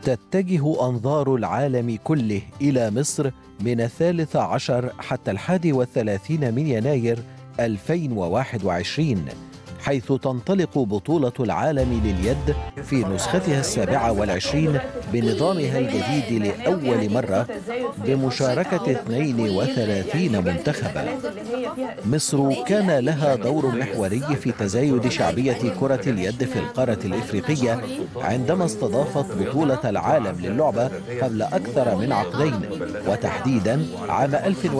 تتجه أنظار العالم كله إلى مصر من الثالث عشر حتى الحادي والثلاثين من يناير 2021 حيث تنطلق بطولة العالم لليد في نسختها السابعة والعشرين بنظامها الجديد لأول مرة بمشاركة 32 منتخبا مصر كان لها دور محوري في تزايد شعبية كرة اليد في القارة الإفريقية عندما استضافت بطولة العالم للعبة قبل أكثر من عقدين وتحديدا عام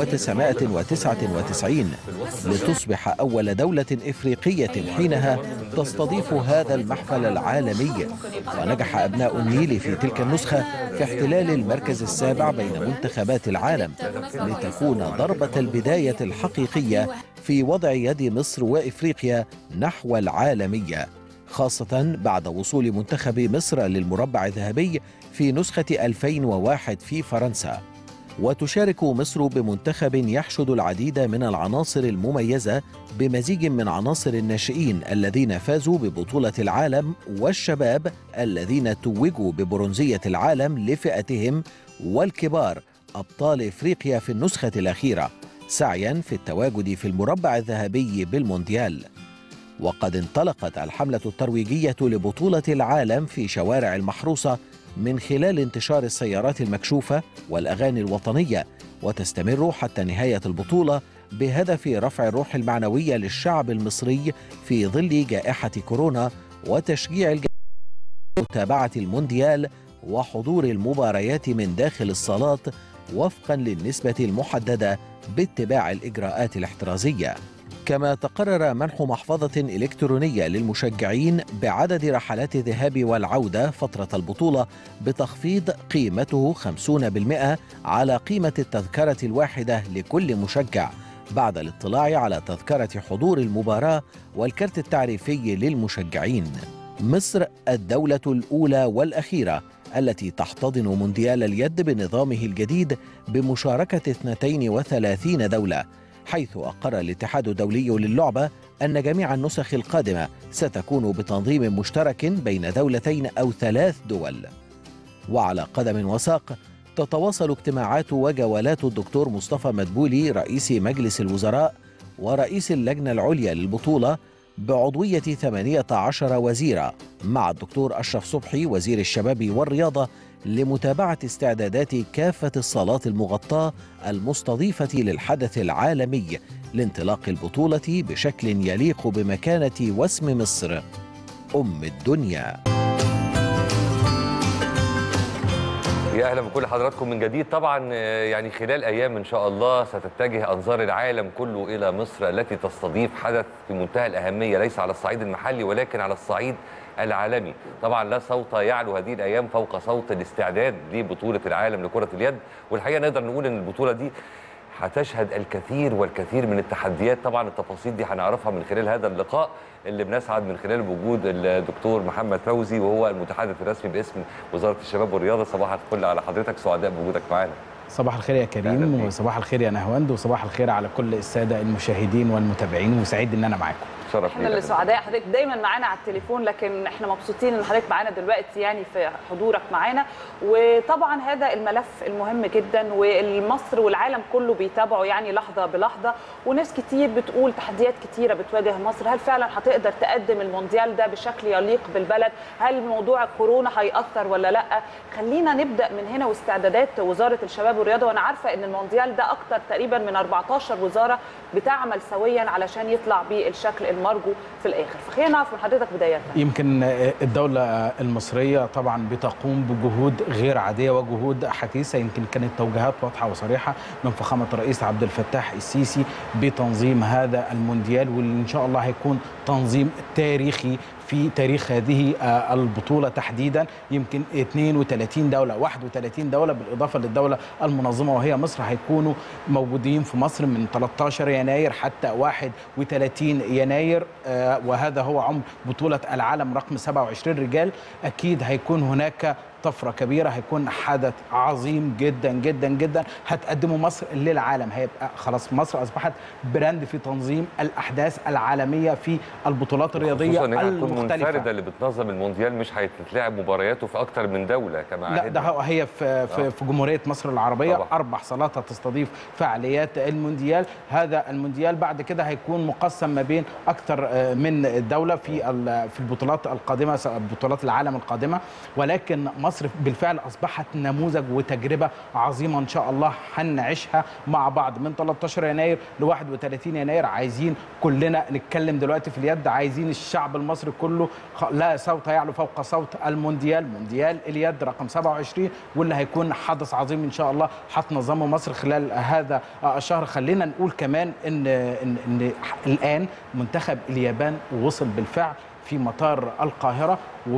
1999 لتصبح أول دولة إفريقية حينها تستضيف هذا المحفل العالمي ونجح أبناء النيل في تلك النسخة في احتلال المركز السابع بين منتخبات العالم لتكون ضربة البداية الحقيقية في وضع يد مصر وإفريقيا نحو العالمية خاصة بعد وصول منتخب مصر للمربع الذهبي في نسخة 2001 في فرنسا وتشارك مصر بمنتخب يحشد العديد من العناصر المميزة بمزيج من عناصر الناشئين الذين فازوا ببطولة العالم والشباب الذين توجوا ببرونزية العالم لفئتهم والكبار أبطال إفريقيا في النسخة الأخيرة سعيا في التواجد في المربع الذهبي بالمونديال وقد انطلقت الحملة الترويجية لبطولة العالم في شوارع المحروسة من خلال انتشار السيارات المكشوفة والأغاني الوطنية وتستمر حتى نهاية البطولة بهدف رفع الروح المعنوية للشعب المصري في ظل جائحة كورونا وتشجيع الجميع متابعة المونديال وحضور المباريات من داخل الصالات وفقا للنسبة المحددة باتباع الإجراءات الاحترازية كما تقرر منح محفظة إلكترونية للمشجعين بعدد رحلات الذهاب والعودة فترة البطولة بتخفيض قيمته 50% على قيمة التذكرة الواحدة لكل مشجع بعد الاطلاع على تذكرة حضور المباراة والكرت التعريفي للمشجعين. مصر الدولة الأولى والأخيرة التي تحتضن مونديال اليد بنظامه الجديد بمشاركة 32 دولة حيث أقر الاتحاد الدولي للعبة أن جميع النسخ القادمة ستكون بتنظيم مشترك بين دولتين أو ثلاث دول. وعلى قدم وساق تتواصل اجتماعات وجولات الدكتور مصطفى مدبولي رئيس مجلس الوزراء ورئيس اللجنة العليا للبطولة بعضوية 18 وزيرا مع الدكتور أشرف صبحي وزير الشباب والرياضة لمتابعة استعدادات كافة الصالات المغطاة المستضيفة للحدث العالمي لانطلاق البطولة بشكل يليق بمكانة واسم مصر أم الدنيا يا اهلا بكل حضراتكم من جديد طبعا آه، يعني خلال ايام ان شاء الله ستتجه انظار العالم كله الى مصر التي تستضيف حدث في منتهى الاهميه ليس على الصعيد المحلي ولكن على الصعيد العالمي طبعا لا صوت يعلو هذه الايام فوق صوت الاستعداد لبطوله العالم لكره اليد والحقيقه نقدر نقول ان البطوله دي هتشهد الكثير والكثير من التحديات طبعا التفاصيل دي هنعرفها من خلال هذا اللقاء اللي بنسعد من خلال وجود الدكتور محمد فوزي وهو المتحدث الرسمي باسم وزاره الشباب والرياضه صباح الفل على حضرتك سعداء بوجودك معانا صباح الخير يا أهلا كريم بيك. وصباح الخير يا نهواند وصباح الخير على كل الساده المشاهدين والمتابعين وسعيد ان انا معاكم شرف احنا لينا. اللي سعداء حضرتك دايما معانا على التليفون لكن احنا مبسوطين ان حضرتك معانا دلوقتي يعني في حضورك معانا وطبعا هذا الملف المهم جدا والمصر والعالم كله بيتابعه يعني لحظه بلحظه وناس كتير بتقول تحديات كتيره بتواجه مصر هل فعلا هتقدر تقدم المونديال ده بشكل يليق بالبلد هل موضوع الكورونا هيأثر ولا لا خلينا نبدا من هنا واستعدادات وزاره الشباب والرياضه وانا عارفه ان المونديال ده اكتر تقريبا من 14 وزاره بتعمل سويا علشان يطلع بالشكل المرجو في الاخر فخلينا نعرف من حضرتك بدايه يمكن الدولة المصرية طبعا بتقوم بجهود غير عادية وجهود حثيثة يمكن كانت توجيهات واضحة وصريحة من فخامة الرئيس عبد الفتاح السيسي بتنظيم هذا المونديال واللي إن شاء الله هيكون تنظيم تاريخي في تاريخ هذه آه، البطولة تحديدا يمكن 32 دولة 31 دولة بالإضافة للدولة المنظمة وهي مصر هيكونوا موجودين في مصر من 13 يناير حتى 31 يناير آه، وهذا هو عمر بطولة العالم رقم 27 رجال أكيد هيكون هناك طفره كبيره هيكون حدث عظيم جدا جدا جدا هتقدمه مصر للعالم هيبقى خلاص مصر اصبحت براند في تنظيم الاحداث العالميه في البطولات الرياضيه خصوصا انها هتكون المختلفه منفرده اللي بتنظم المونديال مش هتتلعب مبارياته في اكتر من دوله كما لا ده عهدنا. هو- هي في في, في جمهوريه مصر العربيه طبعا. اربع صالات هتستضيف فعاليات المونديال هذا المونديال بعد كده هيكون مقسم ما بين اكثر آه، من دوله في ال- في البطولات القادمه س- بطولات العالم القادمه ولكن مصر بالفعل اصبحت نموذج وتجربه عظيمه ان شاء الله هنعيشها مع بعض من 13 يناير ل 31 يناير عايزين كلنا نتكلم دلوقتي في اليد عايزين الشعب المصري كله خ- لا صوت يعلو فوق صوت المونديال مونديال اليد رقم 27 واللي هيكون حدث عظيم ان شاء الله هتنظمه مصر خلال هذا الشهر خلينا نقول كمان ان ان, إن الان منتخب اليابان وصل بالفعل في مطار القاهره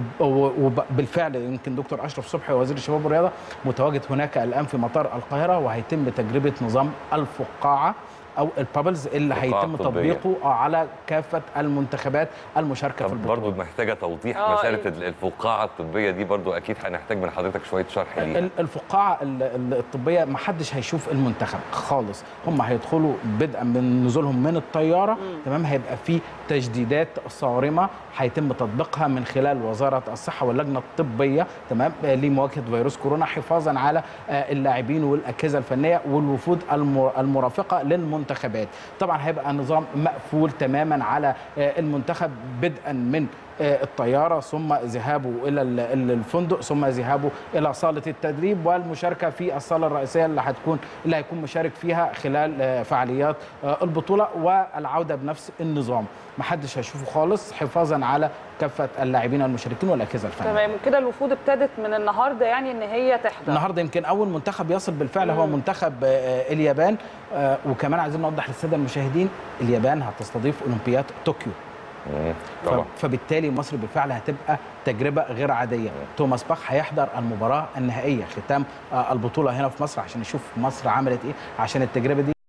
وب- وبالفعل يمكن دكتور اشرف صبحي وزير الشباب والرياضه متواجد هناك الان في مطار القاهره وهيتم تجربه نظام الفقاعه او البابلز اللي فقاعة هيتم طبية. تطبيقه على كافه المنتخبات المشاركه في طب البطوله برضه محتاجه توضيح آه، مساله أيوة. الفقاعه الطبيه دي برضه اكيد هنحتاج من حضرتك شويه شرح ليها ال- الفقاعة ال- ال- الطبية ما حدش هيشوف المنتخب خالص هم هيدخلوا بدءا من نزولهم من الطيارة تمام هيبقى في تجديدات صارمة هيتم تطبيقها من خلال وزارة الصحة واللجنة الطبية تمام آه، لمواجهة فيروس كورونا حفاظا على آه، اللاعبين والأجهزة الفنية والوفود الم- المرافقة للمنتخبات طبعا هيبقى نظام مقفول تماما على آه، المنتخب بدءا من آه، الطياره ثم ذهابه الى ال- ال- الفندق ثم ذهابه الى صاله التدريب والمشاركه في الصاله الرئيسيه اللي هتكون اللي هيكون مشارك فيها خلال آه، فعاليات آه، البطوله والعوده بنفس النظام محدش هيشوفه خالص حفاظا على كافه اللاعبين المشاركين والاجهزه الفنيه تمام وكده الوفود ابتدت من النهارده يعني ان هي تحضر النهارده يمكن اول منتخب يصل بالفعل هو منتخب آه، اليابان آه، وكمان عايزين نوضح للساده المشاهدين اليابان هتستضيف اولمبياد طوكيو مم. طبعا ف- فبالتالي مصر بالفعل هتبقى تجربه غير عاديه توماس باخ هيحضر المباراه النهائيه ختام آه، البطوله هنا في مصر عشان يشوف مصر عملت ايه عشان التجربه دي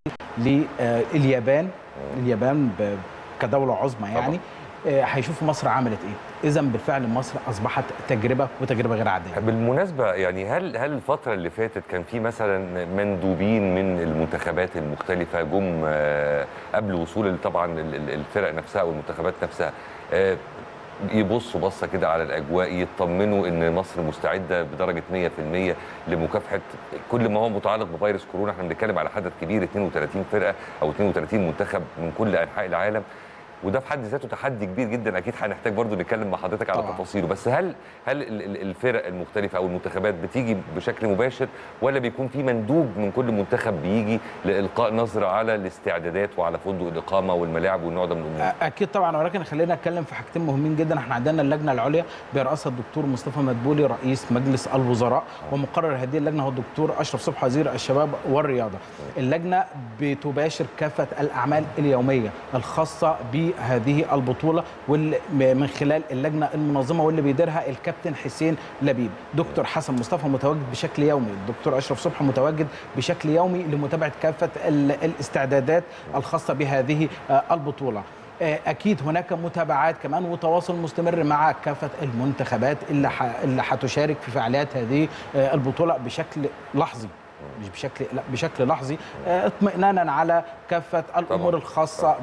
لليابان اليابان ب- كدوله عظمى يعني آه، هيشوفوا مصر عملت ايه اذا بالفعل مصر اصبحت تجربه وتجربه غير عاديه بالمناسبة يعني هل هل الفترة اللي فاتت كان في مثلا مندوبين من المنتخبات المختلفة جم آه، قبل وصول طبعا ال- ال- الفرق نفسها او المنتخبات نفسها آه، يبصوا بصة كده على الأجواء يطمنوا إن مصر مستعدة بدرجة 100% لمكافحة كل ما هو متعلق بفيروس كورونا احنا بنتكلم على حدث كبير 32 فرقة أو 32 منتخب من كل أنحاء العالم وده في حد ذاته تحدي كبير جدا اكيد هنحتاج برضو نتكلم مع حضرتك على طبعاً. تفاصيله بس هل هل ال- ال- الفرق المختلفه او المنتخبات بتيجي بشكل مباشر ولا بيكون في مندوب من كل منتخب بيجي لالقاء نظره على الاستعدادات وعلى فندق الاقامه والملاعب والنوع ده من الامور اكيد طبعا ولكن خلينا نتكلم في حاجتين مهمين جدا احنا عندنا اللجنه العليا برئاسه الدكتور مصطفى مدبولي رئيس مجلس الوزراء ومقرر هذه اللجنه هو الدكتور اشرف صبحي وزير الشباب والرياضه اللجنه بتباشر كافه الاعمال اليوميه الخاصه بهذه البطوله واللي من خلال اللجنه المنظمه واللي بيديرها الكابتن حسين لبيب دكتور حسن مصطفى متواجد بشكل يومي الدكتور اشرف صبحي متواجد بشكل يومي لمتابعه كافه ال- الاستعدادات الخاصه بهذه آه، البطوله آه، اكيد هناك متابعات كمان وتواصل مستمر مع كافه المنتخبات اللي ح... اللي هتشارك في فعاليات هذه آه، البطوله بشكل لحظي مش بشكل لا بشكل لحظي آه، اطمئنانا على كافه الامور طبعاً. الخاصه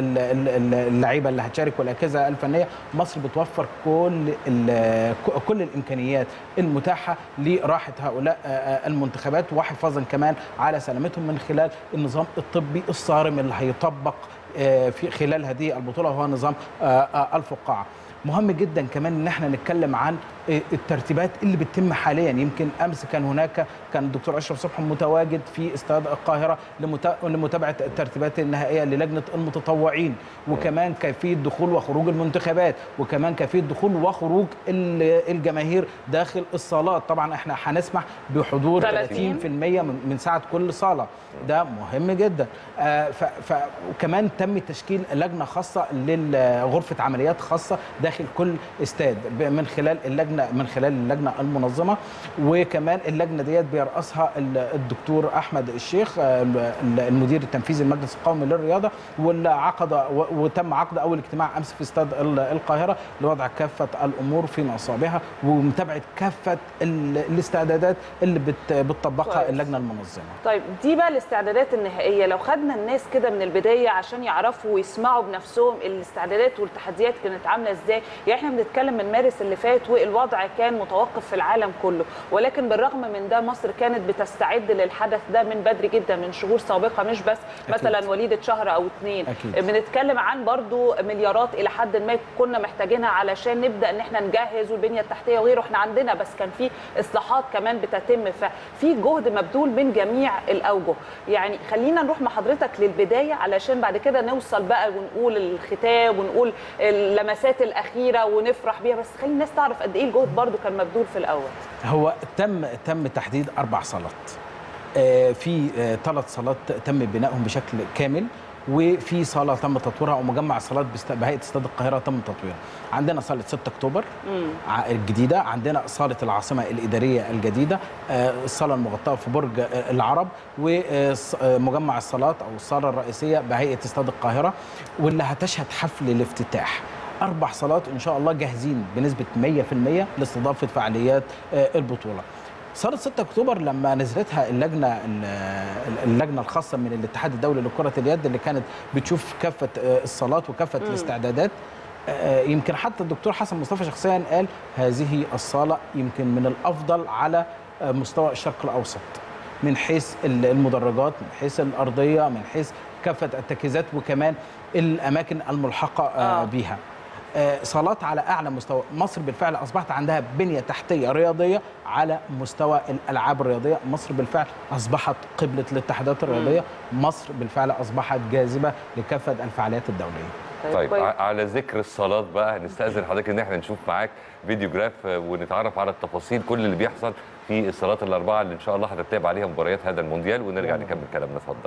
باللعيبه اللي هتشارك والاجهزه الفنيه مصر بتوفر كل ال- كل الامكانيات المتاحه لراحه هؤلاء آه، آه، المنتخبات وحفاظا كمان على سلامتهم من خلال النظام الطبي الصارم اللي هيطبق آه، في خلال هذه البطوله وهو نظام آه، آه، الفقاعه مهم جدا كمان ان احنا نتكلم عن آه، الترتيبات اللي بتتم حاليا يمكن امس كان هناك كان الدكتور اشرف صبحي متواجد في استاد القاهره لمتا- لمتابعه الترتيبات النهائيه للجنه المتطوعين وكمان كيفيه دخول وخروج المنتخبات وكمان كيفيه دخول وخروج ال- الجماهير داخل الصالات طبعا احنا هنسمح بحضور 30 30% من من سعه كل صاله ده مهم جدا آه، ف- ف- وكمان تم تشكيل لجنه خاصه لغرفه عمليات خاصه داخل كل استاد ب- من خلال اللجنه اللجنه من خلال اللجنه المنظمه وكمان اللجنه ديت بيرأسها ال- الدكتور احمد الشيخ آه، ال- المدير التنفيذي المجلس القومي للرياضه واللي عقد و- وتم عقد اول اجتماع امس في استاد ال- القاهره لوضع كافه الامور في نصابها ومتابعه كافه ال- الاستعدادات اللي بت- بتطبقها كويس. اللجنه المنظمه طيب دي بقى الاستعدادات النهائيه لو خدنا الناس كده من البدايه عشان يعرفوا ويسمعوا بنفسهم الاستعدادات والتحديات كانت عامله ازاي يعني احنا بنتكلم من مارس اللي فات والوضع كان متوقف في العالم كله ولكن بالرغم من ده مصر كانت بتستعد للحدث ده من بدري جدا من شهور سابقه مش بس أكيد. مثلا وليده شهر او اتنين أكيد. بنتكلم عن برضو مليارات الى حد ما كنا محتاجينها علشان نبدا ان احنا نجهز والبنيه التحتيه وغيره احنا عندنا بس كان في اصلاحات كمان بتتم ففي جهد مبذول من جميع الاوجه يعني خلينا نروح مع حضرتك للبدايه علشان بعد كده نوصل بقى ونقول الختام ونقول اللمسات الاخيره ونفرح بيها بس خلي الناس تعرف قد ايه الجهد برضو كان مبذول في الاول هو تم تم تحديد اربع صالات آه، في ثلاث صالات تم بنائهم بشكل كامل وفي صاله تم تطويرها او مجمع الصالات بست- بهيئه استاد القاهره تم تطويرها عندنا صاله 6 اكتوبر ع- الجديده عندنا صاله العاصمه الاداريه الجديده آه، الصاله المغطاه في برج آه، العرب ومجمع الصالات او الصاله الرئيسيه بهيئه استاد القاهره واللي هتشهد حفل الافتتاح اربع صالات ان شاء الله جاهزين بنسبه 100% لاستضافه فعاليات آه، البطوله صارت 6 اكتوبر لما نزلتها اللجنه ال- اللجنه الخاصه من الاتحاد الدولي لكره اليد اللي كانت بتشوف كافه آه، الصالات وكافه الاستعدادات آه، يمكن حتى الدكتور حسن مصطفى شخصيا قال هذه الصاله يمكن من الافضل على آه، مستوى الشرق الاوسط من حيث ال- المدرجات من حيث الارضيه من حيث كافه التجهيزات وكمان الاماكن الملحقه آه، آه. بيها آه، صالات على اعلى مستوى مصر بالفعل اصبحت عندها بنيه تحتيه رياضيه على مستوى الالعاب الرياضيه مصر بالفعل اصبحت قبله الاتحادات الرياضيه مصر بالفعل اصبحت جاذبه لكافه الفعاليات الدوليه طيب كويس. ع- على ذكر الصالات بقى نستأذن حضرتك ان احنا نشوف معاك فيديو جراف آه، ونتعرف على التفاصيل كل اللي بيحصل في الصالات الاربعه اللي ان شاء الله هتتابع عليها مباريات هذا المونديال ونرجع نكمل كلامنا اتفضل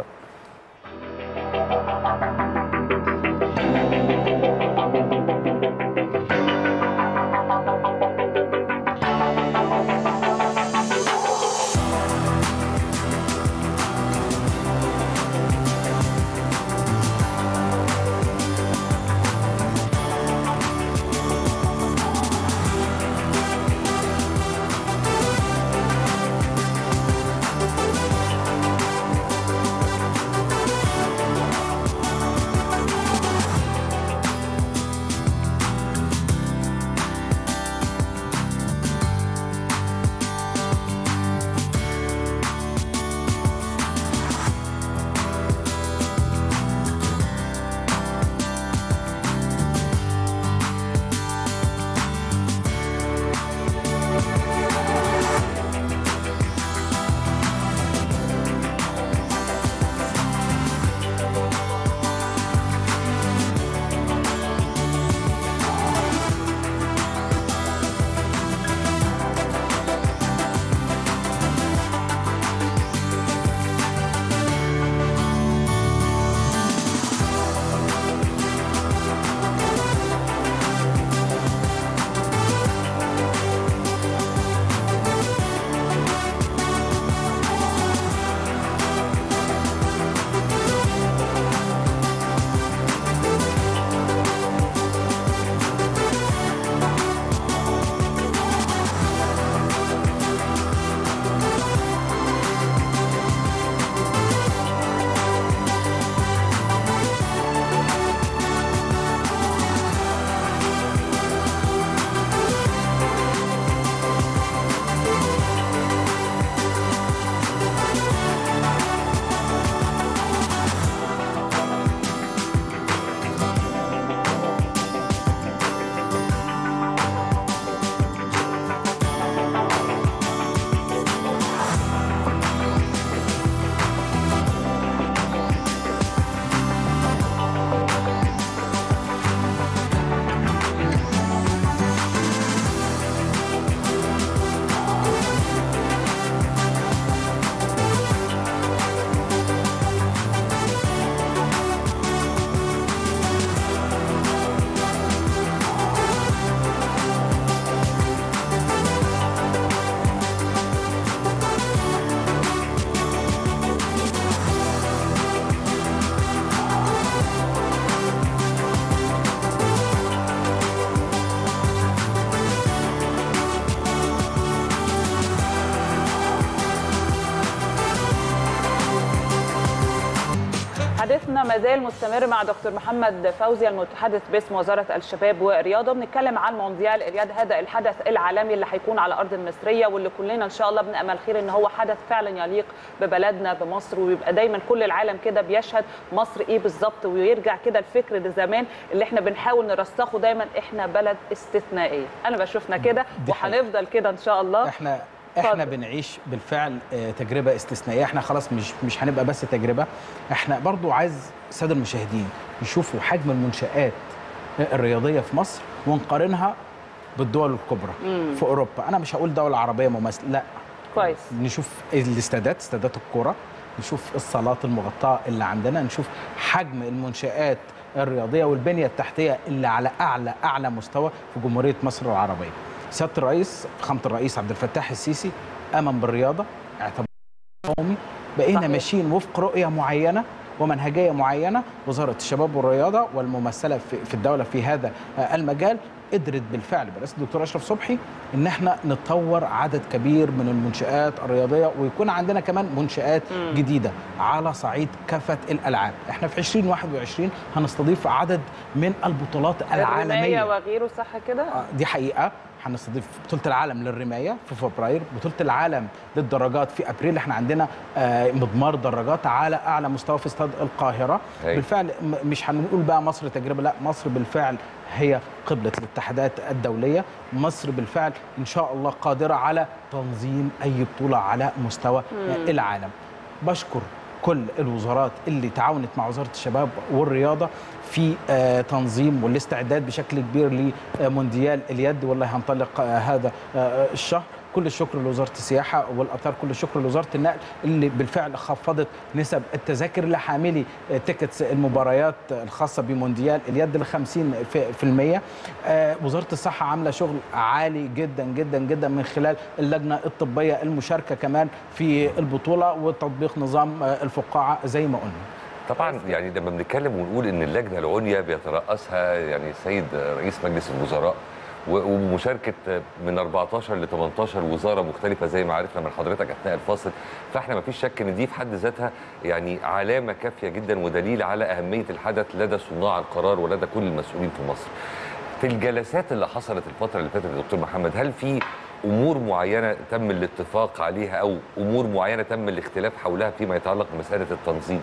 حديثنا ما زال مستمر مع دكتور محمد فوزي المتحدث باسم وزاره الشباب والرياضه بنتكلم عن مونديال الرياض هذا الحدث العالمي اللي هيكون على ارض المصريه واللي كلنا ان شاء الله بنامل خير ان هو حدث فعلا يليق ببلدنا بمصر ويبقى دايما كل العالم كده بيشهد مصر ايه بالظبط ويرجع كده الفكر لزمان اللي احنا بنحاول نرسخه دايما احنا بلد استثنائيه انا بشوفنا كده دي حقيقة. وهنفضل كده ان شاء الله احنا احنا اتفضل. بنعيش بالفعل آه، تجربه استثنائيه احنا خلاص مش مش هنبقى بس تجربه احنا برضو عايز الساده المشاهدين يشوفوا حجم المنشآت الرياضيه في مصر ونقارنها بالدول الكبرى في اوروبا انا مش هقول دوله عربيه مماثله لا كويس نشوف الاستادات استادات الكوره نشوف الصالات المغطاه اللي عندنا نشوف حجم المنشآت الرياضيه والبنيه التحتيه اللي على اعلى اعلى مستوى في جمهوريه مصر العربيه سياده الرئيس فخامه الرئيس عبد الفتاح السيسي امن بالرياضه اعتبر قومي بقينا صحيح. ماشيين وفق رؤيه معينه ومنهجيه معينه وزاره الشباب والرياضه والممثله في في الدوله في هذا آه، المجال قدرت بالفعل برئاسه الدكتور اشرف صبحي ان احنا نطور عدد كبير من المنشات الرياضيه ويكون عندنا كمان منشات جديده على صعيد كافه الالعاب احنا في 2021 هنستضيف عدد من البطولات الرمايه العالميه وغيره صح كده آه، دي حقيقه هنستضيف بطوله العالم للرمايه في فبراير بطوله العالم للدراجات في ابريل احنا عندنا آه، مضمار دراجات على اعلى مستوى في استاد القاهره هاي. بالفعل م- مش هنقول بقى مصر تجربه لا مصر بالفعل هي قبله الاتحادات الدوليه مصر بالفعل ان شاء الله قادره على تنظيم اي بطوله على مستوى آه، العالم بشكر كل الوزارات اللي تعاونت مع وزاره الشباب والرياضه في آه، تنظيم والاستعداد بشكل كبير لمونديال اليد والله هنطلق آه، هذا آه، الشهر كل الشكر لوزاره السياحه والاثار كل الشكر لوزاره النقل اللي بالفعل خفضت نسب التذاكر لحاملي آه، تيكتس المباريات الخاصه بمونديال اليد ل 50 في في المية آه، وزاره الصحه عامله شغل عالي جدا جدا جدا من خلال اللجنه الطبيه المشاركه كمان في البطوله وتطبيق نظام آه، الفقاعه زي ما قلنا طبعا يعني لما بنتكلم ونقول ان اللجنه العليا بيترأسها يعني السيد رئيس مجلس الوزراء و- ومشاركه من 14 ل 18 وزاره مختلفه زي ما عرفنا من حضرتك اثناء الفاصل فاحنا ما فيش شك ان دي في حد ذاتها يعني علامه كافيه جدا ودليل على اهميه الحدث لدى صناع القرار ولدى كل المسؤولين في مصر. في الجلسات اللي حصلت الفتره اللي فاتت يا دكتور محمد هل في امور معينه تم الاتفاق عليها او امور معينه تم الاختلاف حولها فيما يتعلق بمساله التنظيم؟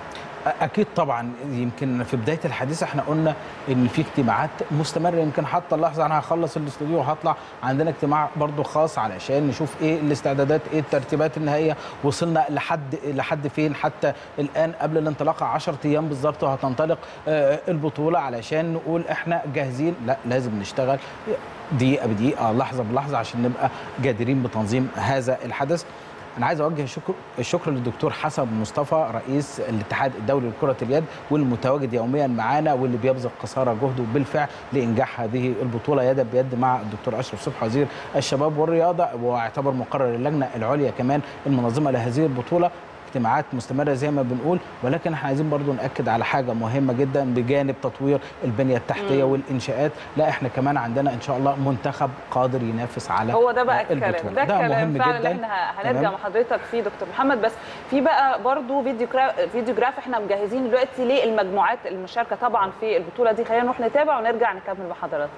اكيد طبعا يمكن في بدايه الحديث احنا قلنا ان في اجتماعات مستمره يمكن حتى اللحظه انا هخلص الاستوديو وهطلع عندنا اجتماع برضو خاص علشان نشوف ايه الاستعدادات ايه الترتيبات النهائيه وصلنا لحد لحد فين حتى الان قبل الانطلاق 10 ايام بالظبط وهتنطلق آه، البطوله علشان نقول احنا جاهزين لا لازم نشتغل دقيقه بدقيقه لحظه بلحظه عشان نبقى جادرين بتنظيم هذا الحدث انا عايز اوجه الشكر الشكر للدكتور حسن مصطفى رئيس الاتحاد الدولي لكره اليد والمتواجد يوميا معانا واللي بيبذل قصارى جهده بالفعل لانجاح هذه البطوله يدا بيد مع الدكتور اشرف صبحي وزير الشباب والرياضه واعتبر مقرر اللجنه العليا كمان المنظمه لهذه البطوله اجتماعات مستمره زي ما بنقول ولكن احنا عايزين برضو ناكد على حاجه مهمه جدا بجانب تطوير البنيه التحتيه مم. والانشاءات لا احنا كمان عندنا ان شاء الله منتخب قادر ينافس على هو ده بقى البطولة. الكلام ده, الكلام فعلا اللي احنا هنرجع تمام؟ مع حضرتك فيه دكتور محمد بس في بقى برضو فيديو كرا... فيديو جراف احنا مجهزين دلوقتي للمجموعات المشاركه طبعا في البطوله دي خلينا نروح نتابع ونرجع نكمل مع حضراتكم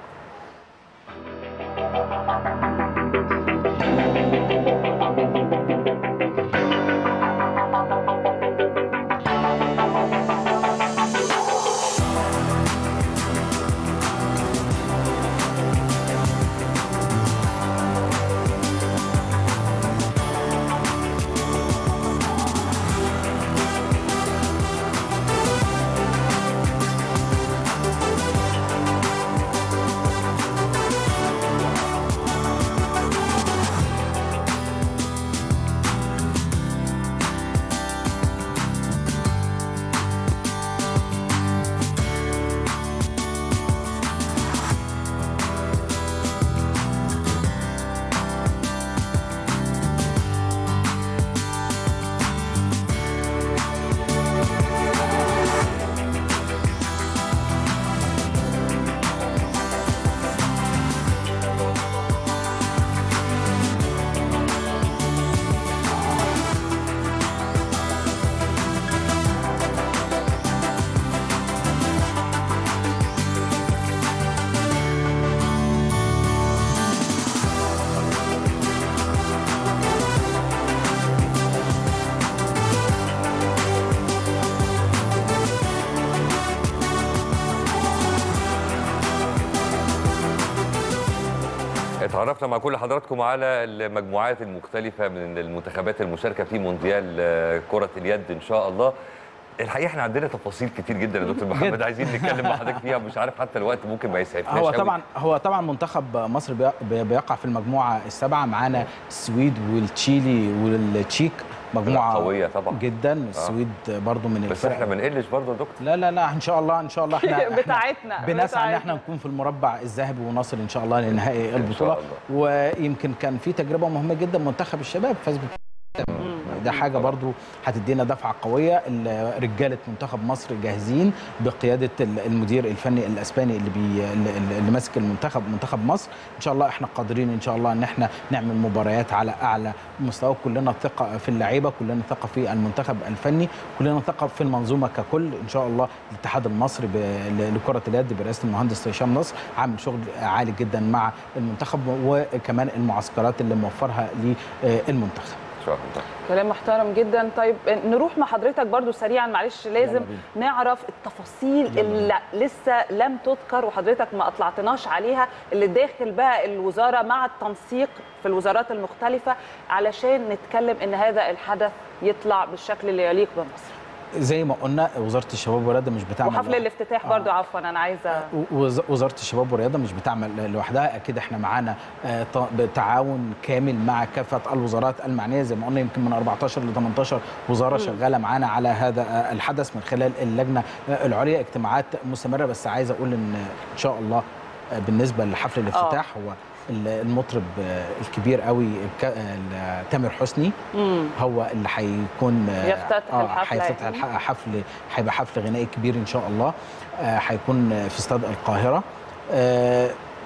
تعرفنا مع كل حضراتكم على المجموعات المختلفة من المنتخبات المشاركة في مونديال آه، كرة اليد إن شاء الله الحقيقة احنا عندنا تفاصيل كتير جدا يا دكتور محمد جدا. عايزين نتكلم مع حضرتك فيها مش عارف حتى الوقت ممكن ما يسعفناش هو قوي. طبعا هو طبعا منتخب مصر بي- بي- بيقع في المجموعه السبعه معانا السويد والتشيلي والتشيك مجموعه قوية طبعا. جدا السويد برضو من بس الفرق احنا ما نقلش برضه يا دكتور لا لا لا ان شاء الله ان شاء الله احنا إحنا بتاعتنا بنسعى ان بتاعتنا. احنا نكون في المربع الذهبي ونصل ان شاء الله لنهائي البطوله الله. ويمكن كان في تجربه مهمه جدا منتخب الشباب فاز بال- ده حاجه برضو هتدينا دفعه قويه ال- رجاله منتخب مصر جاهزين بقياده ال- المدير الفني الاسباني اللي بي اللي اللي ماسك المنتخب منتخب مصر ان شاء الله احنا قادرين ان شاء الله ان احنا نعمل مباريات على اعلى مستوى كلنا ثقه في اللعيبه كلنا ثقه في المنتخب الفني كلنا ثقه في المنظومه ككل ان شاء الله الاتحاد المصري ب- ل- لكره اليد برئاسه المهندس هشام نصر عامل شغل عالي جدا مع المنتخب وكمان المعسكرات اللي موفرها للمنتخب ان شاء الله كلام محترم جدا طيب نروح مع حضرتك برضو سريعا معلش لازم بينا. نعرف التفاصيل يلا اللي لسه لم تذكر وحضرتك ما اطلعتناش عليها اللي داخل بقى الوزاره مع التنسيق في الوزارات المختلفه علشان نتكلم ان هذا الحدث يطلع بالشكل اللي يليق بمصر زي ما قلنا وزاره الشباب والرياضه مش بتعمل وحفل الافتتاح برضو عفوا انا عايزه وز- وزاره الشباب والرياضه مش بتعمل لوحدها اكيد احنا معانا آه، ط- تعاون كامل مع كافه الوزارات المعنيه زي ما قلنا يمكن من 14 ل 18 وزاره شغاله معانا على هذا آه، الحدث من خلال اللجنه آه، العليا اجتماعات مستمره بس عايز اقول ان ان شاء الله آه، بالنسبه لحفل الافتتاح هو ال- المطرب آه، الكبير قوي ك- آه، تامر حسني مم. هو اللي هيكون آه، يفتتح آه، الحفلة هيفتتح يعني. الح- حفل هيبقى حفل غنائي كبير ان شاء الله آه، هيكون في استاد القاهره آه،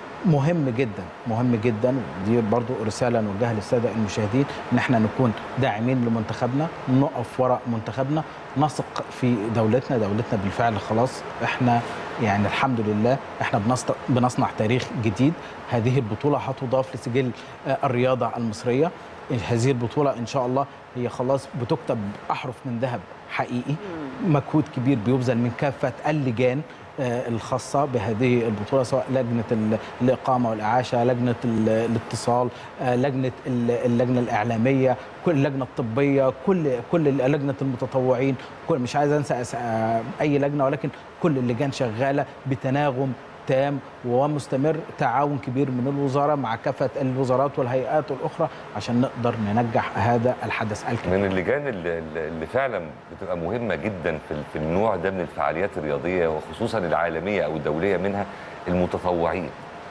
مهم جدا مهم جدا دي برضو رساله نوجهها للساده المشاهدين ان احنا نكون داعمين لمنتخبنا نقف وراء منتخبنا نثق في دولتنا دولتنا بالفعل خلاص احنا يعني الحمد لله احنا بنصت- بنصنع تاريخ جديد هذه البطوله هتضاف لسجل آه، الرياضه المصريه هذه البطوله ان شاء الله هي خلاص بتكتب احرف من ذهب حقيقي مجهود كبير بيبذل من كافه اللجان آه، الخاصة بهذه البطولة سواء لجنة ال- الإقامة والإعاشة لجنة ال- الاتصال آه، لجنة ال- اللجنة الإعلامية كل اللجنة الطبية كل كل لجنة المتطوعين كل مش عايز أنسى أس- آه، أي لجنة ولكن كل اللجان شغالة بتناغم تام ومستمر تعاون كبير من الوزارة مع كافة الوزارات والهيئات الأخرى عشان نقدر ننجح هذا الحدث الكبير من اللجان اللي, اللي فعلا بتبقى مهمه جدا في في النوع ده من الفعاليات الرياضيه وخصوصا العالميه او الدوليه منها المتطوعين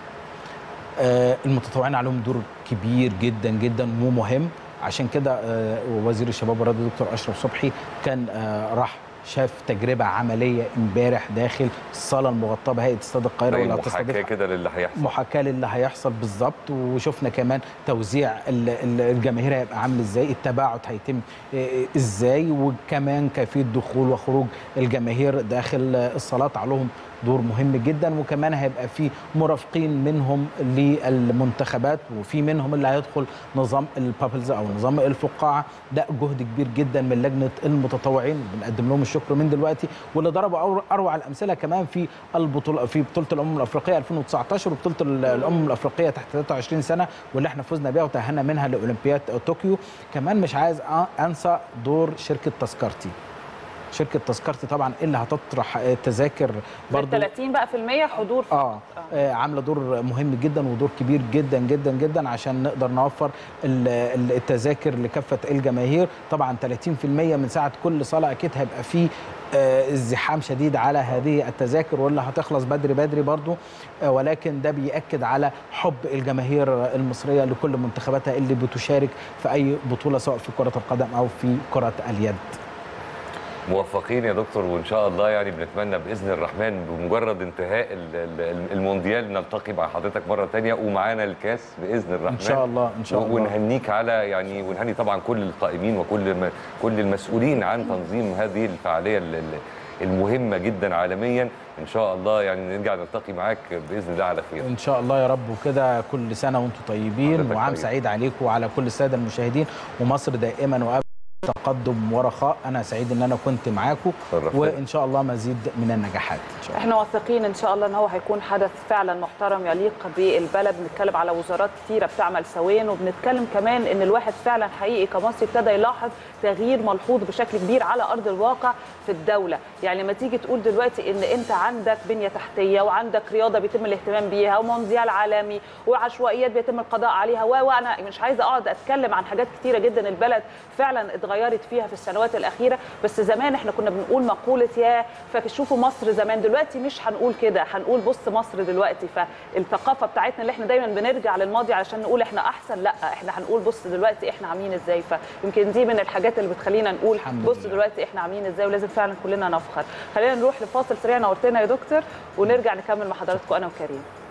آه، المتطوعين عليهم دور كبير جدا جدا ومهم عشان كده آه، وزير الشباب والرياضه دكتور اشرف صبحي كان آه، راح شاف تجربه عمليه امبارح داخل الصاله المغطاه بهيئه استاد القاهره زي واللي محاكاه هتستضيف كده للي هيحصل محاكاه للي هيحصل بالظبط وشفنا كمان توزيع ال- ال- الجماهير هيبقى عامل ازاي التباعد هيتم إيه ازاي وكمان كيفيه دخول وخروج الجماهير داخل الصالات عليهم دور مهم جدا وكمان هيبقى في مرافقين منهم للمنتخبات وفي منهم اللي هيدخل نظام البابلز او نظام الفقاعه ده جهد كبير جدا من لجنه المتطوعين بنقدم لهم الشكر من دلوقتي واللي ضربوا أور- اروع الامثله كمان في البطوله في بطوله الامم الافريقيه 2019 وبطوله ال- الامم الافريقيه تحت 23 سنه واللي احنا فزنا بيها وتاهلنا منها لاولمبياد طوكيو كمان مش عايز أ- انسى دور شركه تذكرتي شركه تذكرتي طبعا اللي هتطرح التذاكر برضو 30 بقى في المية حضور فقط. آه. اه عامله دور مهم جدا ودور كبير جدا جدا جدا عشان نقدر نوفر ال- ال- التذاكر لكافه الجماهير طبعا 30% من ساعه كل صلاه اكيد هيبقى فيه آه، ازدحام شديد على هذه التذاكر واللي هتخلص بدري بدري برضو آه، ولكن ده بيأكد على حب الجماهير المصريه لكل منتخباتها اللي بتشارك في اي بطوله سواء في كره القدم او في كره اليد موفقين يا دكتور وان شاء الله يعني بنتمنى باذن الرحمن بمجرد انتهاء ال- ال- المونديال نلتقي مع حضرتك مره تانية ومعانا الكاس باذن الرحمن ان شاء الله ان شاء الله ونهنيك على يعني ونهني طبعا كل القائمين وكل ما كل المسؤولين عن تنظيم هذه الفعاليه ال- ال- المهمه جدا عالميا ان شاء الله يعني نرجع نلتقي معاك باذن الله على خير ان شاء الله يا رب وكده كل سنه وانتم طيبين حضرتك وعام طيب. سعيد عليكم وعلى كل الساده المشاهدين ومصر دائما وابدا تقدم ورخاء انا سعيد ان انا كنت معاكم شرفتنا. وان شاء الله مزيد من النجاحات ان شاء الله احنا واثقين ان شاء الله ان هو هيكون حدث فعلا محترم يليق بالبلد بنتكلم على وزارات كتيره بتعمل سويا وبنتكلم كمان ان الواحد فعلا حقيقي كمصري ابتدى يلاحظ تغيير ملحوظ بشكل كبير على ارض الواقع في الدوله يعني لما تيجي تقول دلوقتي ان انت عندك بنيه تحتيه وعندك رياضه بيتم الاهتمام بيها ومونديال عالمي وعشوائيات بيتم القضاء عليها و- وانا مش عايزه اقعد اتكلم عن حاجات كتيره جدا البلد فعلا اتغيرت فيها في السنوات الاخيره بس زمان احنا كنا بنقول مقوله يا فشوفوا مصر زمان دلوقتي مش هنقول كده هنقول بص مصر دلوقتي فالثقافه بتاعتنا اللي احنا دايما بنرجع للماضي علشان نقول احنا احسن لا احنا هنقول بص دلوقتي احنا عاملين ازاي فيمكن دي من الحاجات اللي بتخلينا نقول الحمد بص لله. دلوقتي احنا عاملين ازاي ولازم فعلا كلنا نفخر خلينا نروح لفاصل سريع نورتنا يا دكتور ونرجع نكمل مع حضراتكم انا وكريم